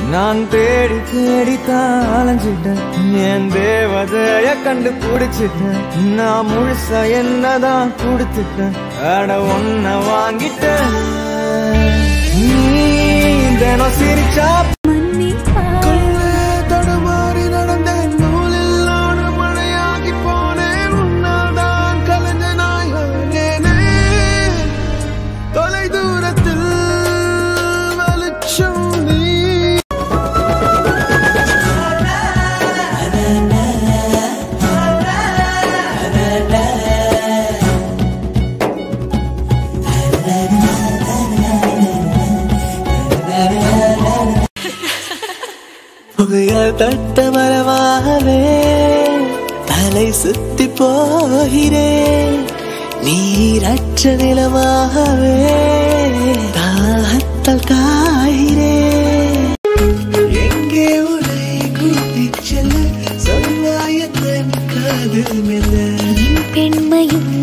நான் தேடி தேடி தான் அலைஞ்சிட்டேன் என் தேவதைய கண்டுபிடிச்சிட்டேன் நான் முழுசா என்னதான் கொடுத்துட்டேன் அட ஒன்ன வாங்கிட்டேன் நீ தினம் சிரிச்சா தடுமாறி நடந்தேன் நூலில் நாடு மழையாகி போனேன் உன்னால்தான் கலைஞ நாயனே தொலை தூரத்தில் வெளிச்சம் நீ புகையால் தட்ட மரமாகவே தலை சுத்தி போகிறேன் நீரற்ற நிலமாகவே தாகத்தால் காகிறேன் எங்கே உரை கூட்டிச் செல்ல சொல்லாயத்தன் காதில் மெல்ல பெண்மையும்